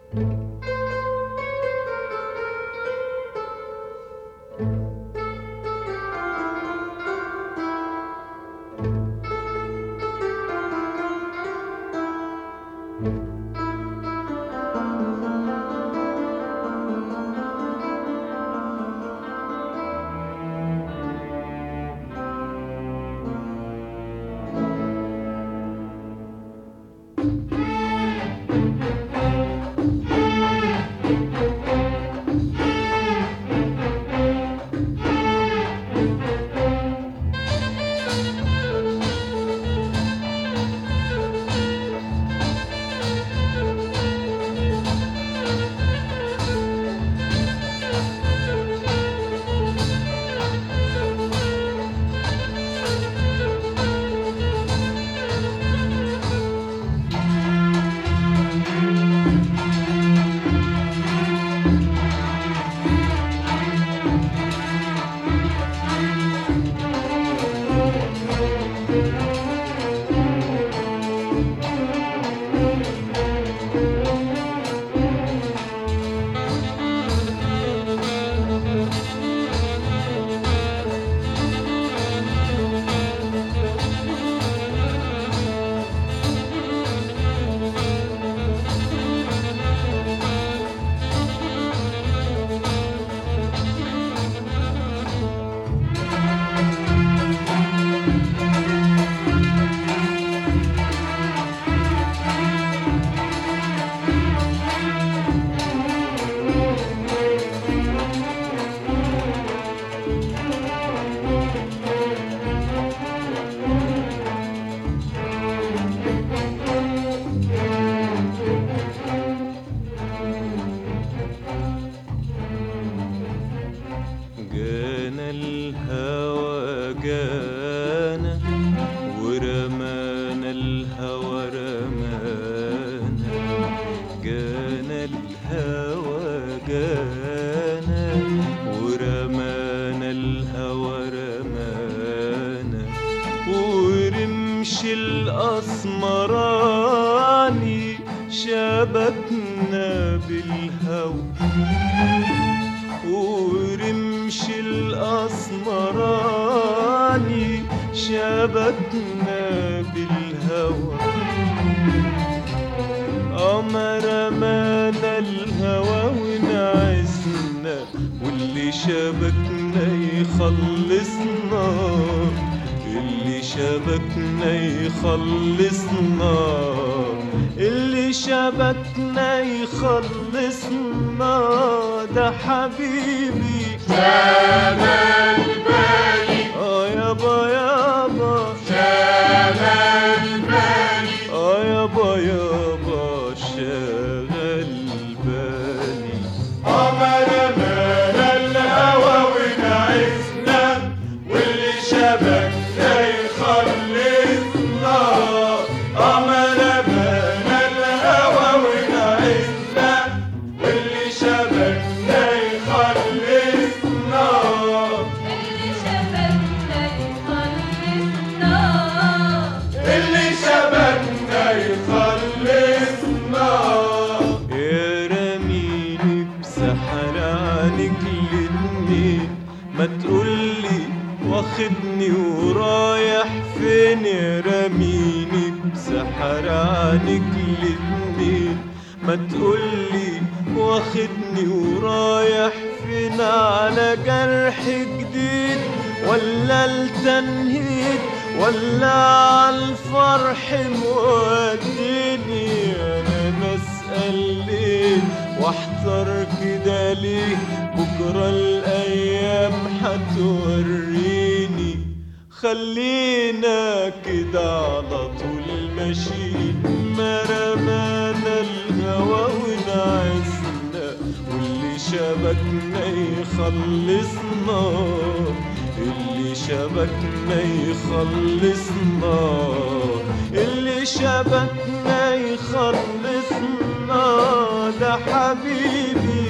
جانا الهوى جانا ورمانا الهوى رمانا جانا الهوى جانا ورمانا الهوى رمانا ورمش الأسمراني شبكنا بالهوى ورمش الأسمراني شبكنا بالهوى أمر مانا الهوى ونعسنا واللي شبكنا يخلصنا اللي شبكنا يخلصنا اللي شبكنا يخلصنا ده حبيبي شمال بالي اه يابا يابا شمال بالي اه يابا يابا شغل بالي قمر مال الهوى ونعسنا واللي شبكنا يخلصنا قمر مال الهوى ونعسنا واللي شبكنا يخلصنا اللي شبكنا يخلصنا اللي شبكنا يخلصنا يا رميني بسحر عنك الاتنين ما تقولي واخدني ورايح فين يا رميني بسحر عنك الاتنين ما تقولي واخدني ورايح فين على جرح جديد ولا التنهيد ولا عالفرح موديني انا بسأل ليه واحذر كده ليه بكرة الايام هتوريني خلينا كده على طول ماشيين ما رمانا الهوى ونعسنا واللي شبكنا يخلصنا اللي شبكنا يخلصنا اللي شبكنا يخلصنا ده حبيبي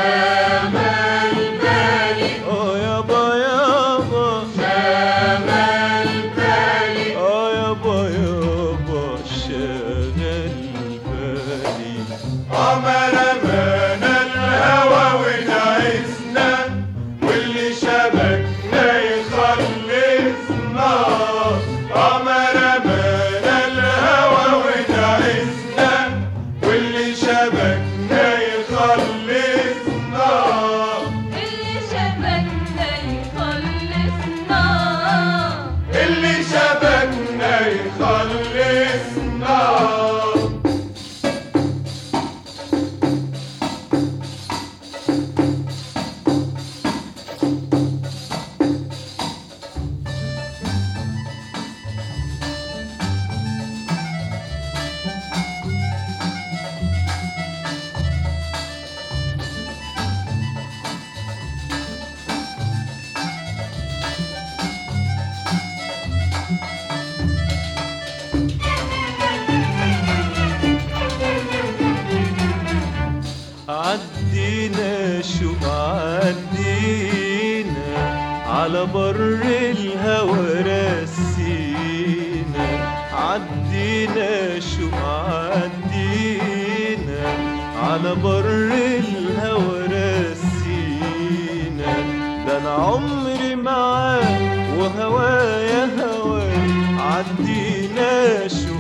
شمال بالي اه يابا يابا شمال بالي اه يابا يابا شغل بالي قمر على بر الهوى رسينا عدينا شو عدينا على بر الهوى رسينا ده انا عمري معاك وهوايا هواك عدينا شو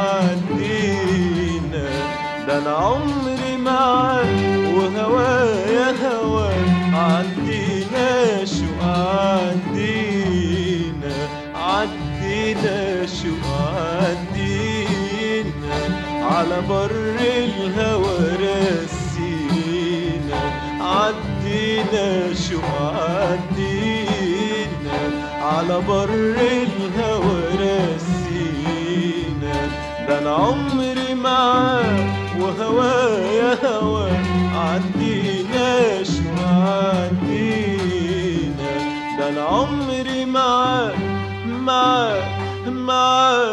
عدينا ده انا عمري معاك وهوايا هواك عدينا شو عدينا عدينا شو عدينا على بر الهوى رسينا عدينا شو عدينا على بر الهوى رسينا ده انا عمري معاك وهوايا هوا عدينا شو عدينا ده انا عمري معاك معاك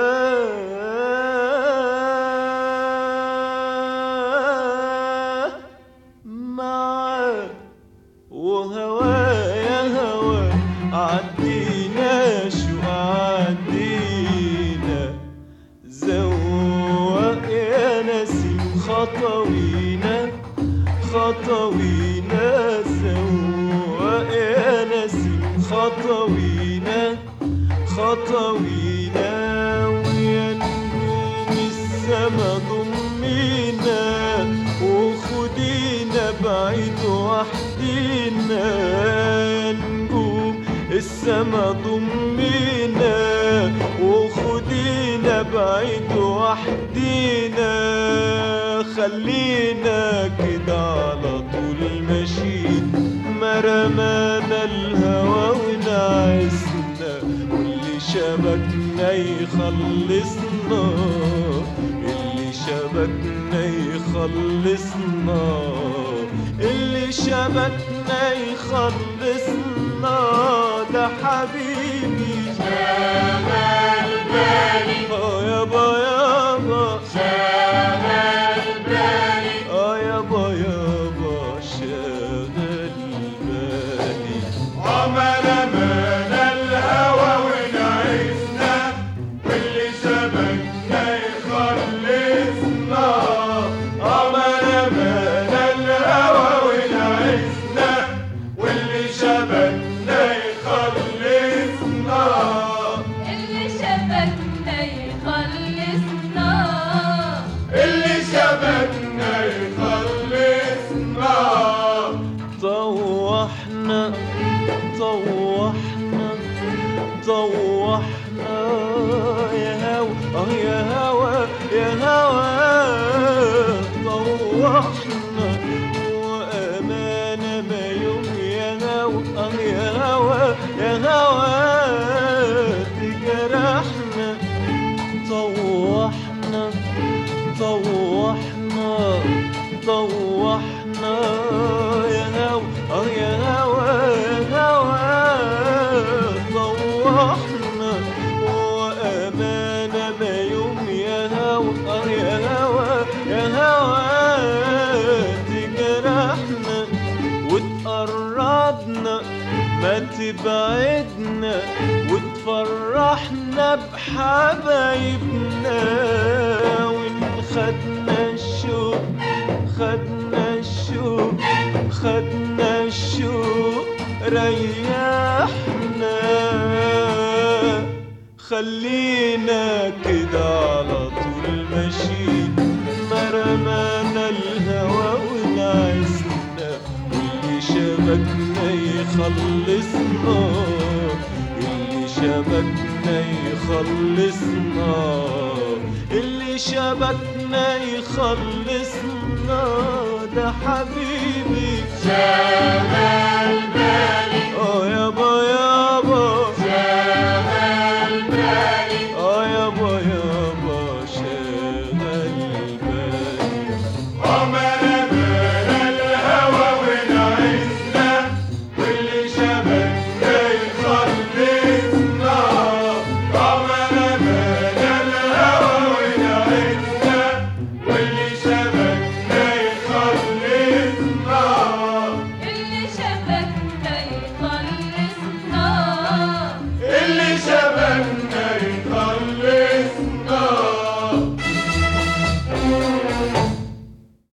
معاك معاك وهوايا هوا عدينا شو عدينا زوق يا نسيم خطوينا خطوينا زوق يا نسيم خطوينا خطوينا ويا نجوم السما ضمينا وخدينا بعيد وحدينا يا نجوم السما ضمينا وخدينا بعيد وحدينا خلينا كده على طول ماشيين ما رمانا الهوى ونعسنا واللي شبكنا يخلصنا اللي شبكنا يخلصنا اللي شبكنا يخلصنا ده حبيبي شغل بالي اه يابا يابا شغل بالي اه يابا يابا شاغل بالي عمل من الهوى ونعسنا واللي سبقنا يخلصنا عمل من الهوى ونعسنا واللي شبكنا يخلصنا اللي شبكنا يخلصنا اللي شبكنا يخلصنا طوحنا طوحنا طوحنا يا هوا اه يا هوا يا هوا طوحنا وأمانة ما يوم يا هوا اه يا هوا يا هوا تجرحنا طوحنا طوحنا طوحنا يا هوا اه يا هوا يا هوا طوحنا وأمانة ما يوم يا هوا اه يا هوا يا هوا تجرحنا وتقربنا ما تبعدنا وتفرحنا بحبايبنا وإن خدنا الشوق خدنا الشوق خدنا الشوق ريحنا خلينا كده على طول ماشيين ما رمانا الهوى ونعسنا واللي شبكنا يخلصنا اللي شبكنا يخلصنا اللي شبكنا يخلصنا ده حبيبي شغل